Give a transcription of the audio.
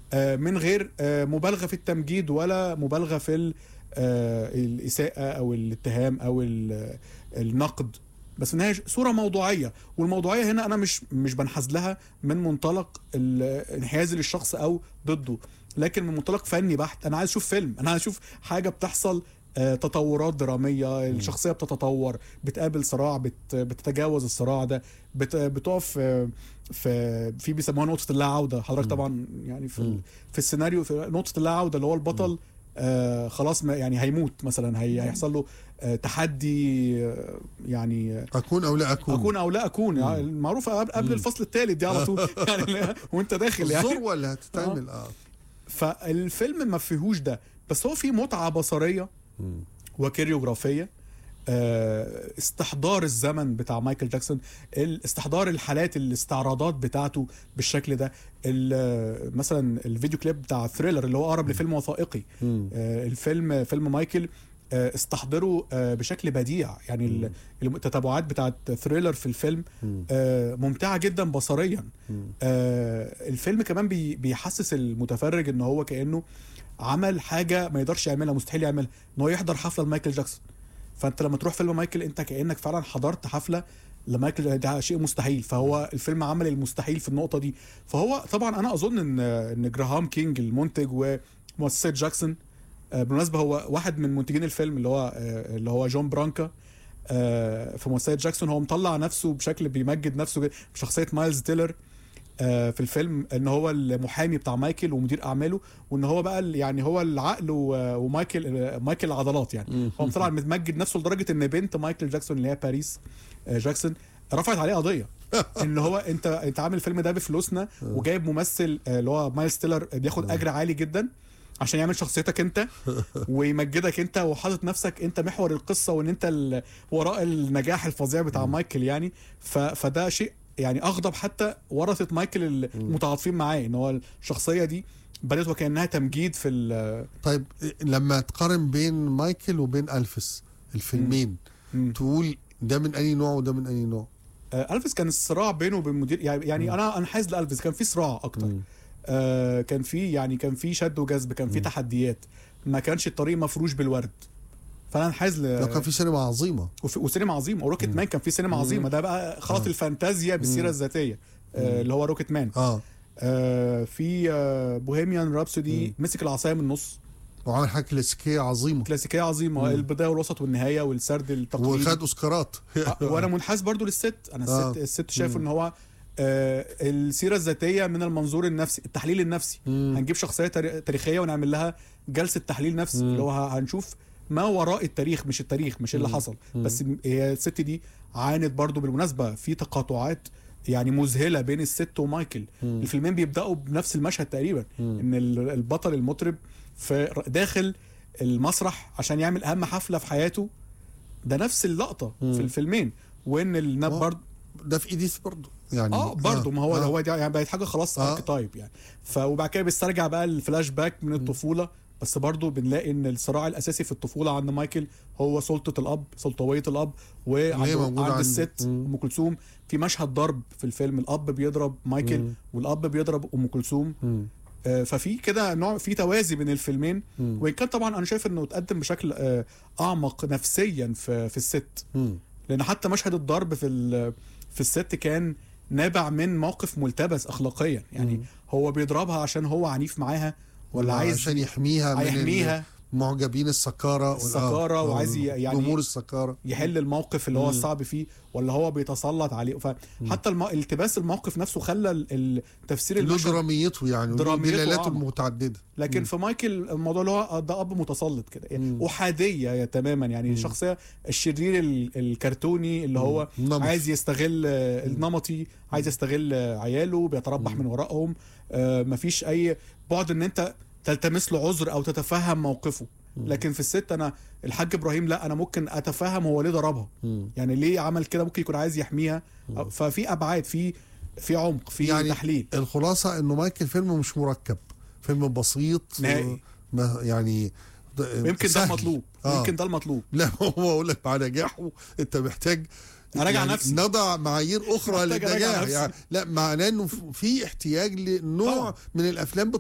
آه، من غير آه، مبالغه في التمجيد ولا مبالغه في ال- آه، الاساءه او الاتهام او ال- النقد بس في النهايه صوره موضوعيه والموضوعيه هنا انا مش مش بنحاز لها من منطلق الانحياز للشخص او ضده لكن من منطلق فني بحت انا عايز اشوف فيلم انا عايز اشوف حاجه بتحصل آه، تطورات دراميه الشخصيه بتتطور بتقابل صراع بت بتتجاوز الصراع ده بت بتقف آه، في في بيسموها نقطه اللا عوده حضرتك طبعا يعني في ال- في السيناريو في نقطه اللا عوده اللي هو البطل آه خلاص ما يعني هيموت مثلا هي هيحصل له آه تحدي آه يعني آه اكون او لا اكون اكون او لا اكون يعني المعروفه قبل- قبل الفصل الثالث دي على طول يعني لا- وانت داخل يعني الذروه اللي هتتعمل اه فالفيلم ما فيهوش ده بس هو فيه متعه بصريه وكوريوغرافيه آه، استحضار الزمن بتاع مايكل جاكسون ال- استحضار الحالات الاستعراضات بتاعته بالشكل ده ال- مثلا الفيديو كليب بتاع ثريلر اللي هو اقرب لفيلم وثائقي آه، الفيلم فيلم مايكل آه، استحضره آه، بشكل بديع يعني ال- التتابعات بتاعت ثريلر في الفيلم آه، ممتعه جدا بصريا آه، الفيلم كمان بي- بيحسس المتفرج ان هو كانه عمل حاجه ما يقدرش يعملها مستحيل يعملها ان هو يحضر حفله لمايكل جاكسون فانت لما تروح فيلم مايكل انت كانك فعلا حضرت حفله لمايكل ده شيء مستحيل فهو الفيلم عمل المستحيل في النقطه دي فهو طبعا انا اظن ان ان جراهام كينج المنتج ومؤسسه جاكسون آه، بالمناسبه هو واحد من منتجين الفيلم اللي هو آه، اللي هو جون برانكا آه، في مؤسسه جاكسون هو مطلع نفسه بشكل بيمجد نفسه جدا بشخصيه مايلز تيلر آه، في الفيلم ان هو المحامي بتاع مايكل ومدير اعماله وان هو بقى ال- يعني هو العقل و- ومايكل آه، مايكل العضلات يعني هو طلع متمجد نفسه لدرجه ان بنت مايكل جاكسون اللي هي باريس آه، جاكسون رفعت عليه قضيه ان هو انت انت عامل الفيلم ده بفلوسنا وجايب ممثل آه، اللي هو مايلز تيلر بياخد اجر عالي جدا عشان يعمل شخصيتك انت ويمجدك انت وحاطط نفسك انت محور القصه وان انت ال- وراء النجاح الفظيع بتاع مايكل يعني ف... فده شيء يعني اغضب حتى ورثه مايكل المتعاطفين معاه ان هو الشخصيه دي بدات وكانها تمجيد في ال... طيب لما تقارن بين مايكل وبين الفيس الفيلمين مم. تقول ده من اي نوع وده من اي نوع آه، الفيس كان الصراع بينه وبين مدير يعني, يعني انا انحاز لالفيس كان في صراع اكتر آه كان في يعني كان في شد وجذب كان في تحديات ما كانش الطريق مفروش بالورد فانا انحاز ل... لو كان في سينما عظيمه وف- وسينما عظيمه وروكيت مان كان في سينما عظيمه ده بقى خلط الفانتازيا بالسيره الذاتيه آه اللي هو روكيت مان اه آه في آه بوهيميان رابسودي مسك العصايه من النص وعمل حاجه كلاسيكيه عظيمه كلاسيكيه عظيمه البدايه والوسط والنهايه والسرد التقليدي وخد اوسكارات آه، وانا منحاز برضو للست انا الست آه. الست شايف ان هو آه السيره الذاتيه من المنظور النفسي التحليل النفسي هنجيب شخصيه تاري- تاريخيه ونعمل لها جلسه تحليل نفسي اللي هو ه- هنشوف ما وراء التاريخ مش التاريخ مش اللي حصل بس م- هي الست دي عانت برضو بالمناسبه في تقاطعات يعني مذهله بين الست ومايكل الفيلمين بيبداوا بنفس المشهد تقريبا ان ال- البطل المطرب في ر- داخل المسرح عشان يعمل اهم حفله في حياته ده نفس اللقطه في الفيلمين وان النب آه. برضه ده في ايديث برضه يعني اه برضه ما هو آه. هو دي يعني بقت حاجه خلاص آه. ارك تايب يعني ف وبعد كده بيسترجع بقى الفلاش باك من الطفوله بس برضه بنلاقي ان الصراع الاساسي في الطفوله عند مايكل هو سلطه الاب سلطويه الاب هي وعند موجودة عند عنده. الست مم. ام كلثوم في مشهد ضرب في الفيلم الاب بيضرب مايكل والاب بيضرب ام كلثوم مم. آه، ففي كده نوع في توازي بين الفيلمين وان كان طبعا انا شايف انه اتقدم بشكل آه، اعمق نفسيا في في الست مم. لان حتى مشهد الضرب في ال- في الست كان نابع من موقف ملتبس اخلاقيا يعني هو بيضربها عشان هو عنيف معاها ولا عايز عشان يحميها من هيحميها معجبين السكاره السكارة آه، وعايز ي- يعني جمهور السكاره يحل الموقف اللي هو الصعب فيه ولا هو بيتسلط عليه فحتى الم... التباس الموقف نفسه خلى ال- التفسير له المشهد دراميته يعني له دراميته دلالاته أعمق. المتعدده لكن في مايكل الموضوع اللي هو ده اب متسلط كده يعني احاديه يا تماما يعني الشخصيه الشرير ال- الكرتوني اللي هو نمط. عايز يستغل آه، النمطي عايز يستغل آه، عياله بيتربح من ورائهم آه، مفيش اي بعد ان انت تلتمس له عذر او تتفهم موقفه لكن في الست انا الحاج ابراهيم لا انا ممكن اتفهم هو ليه ضربها يعني ليه عمل كده ممكن يكون عايز يحميها أو- ففي ابعاد في في عمق في يعني تحليل الخلاصه انه مايكل فيلم مش مركب فيلم بسيط نهائي. ما يعني يمكن ده سهل. المطلوب آه. يمكن ده المطلوب لا هو اقول لك مع نجاحه انت محتاج أراجع يعني نفسي. نضع معايير اخرى محتاج أراجع للنجاح نفسي. يعني لا معناه انه في احتياج لنوع طبعا. من الافلام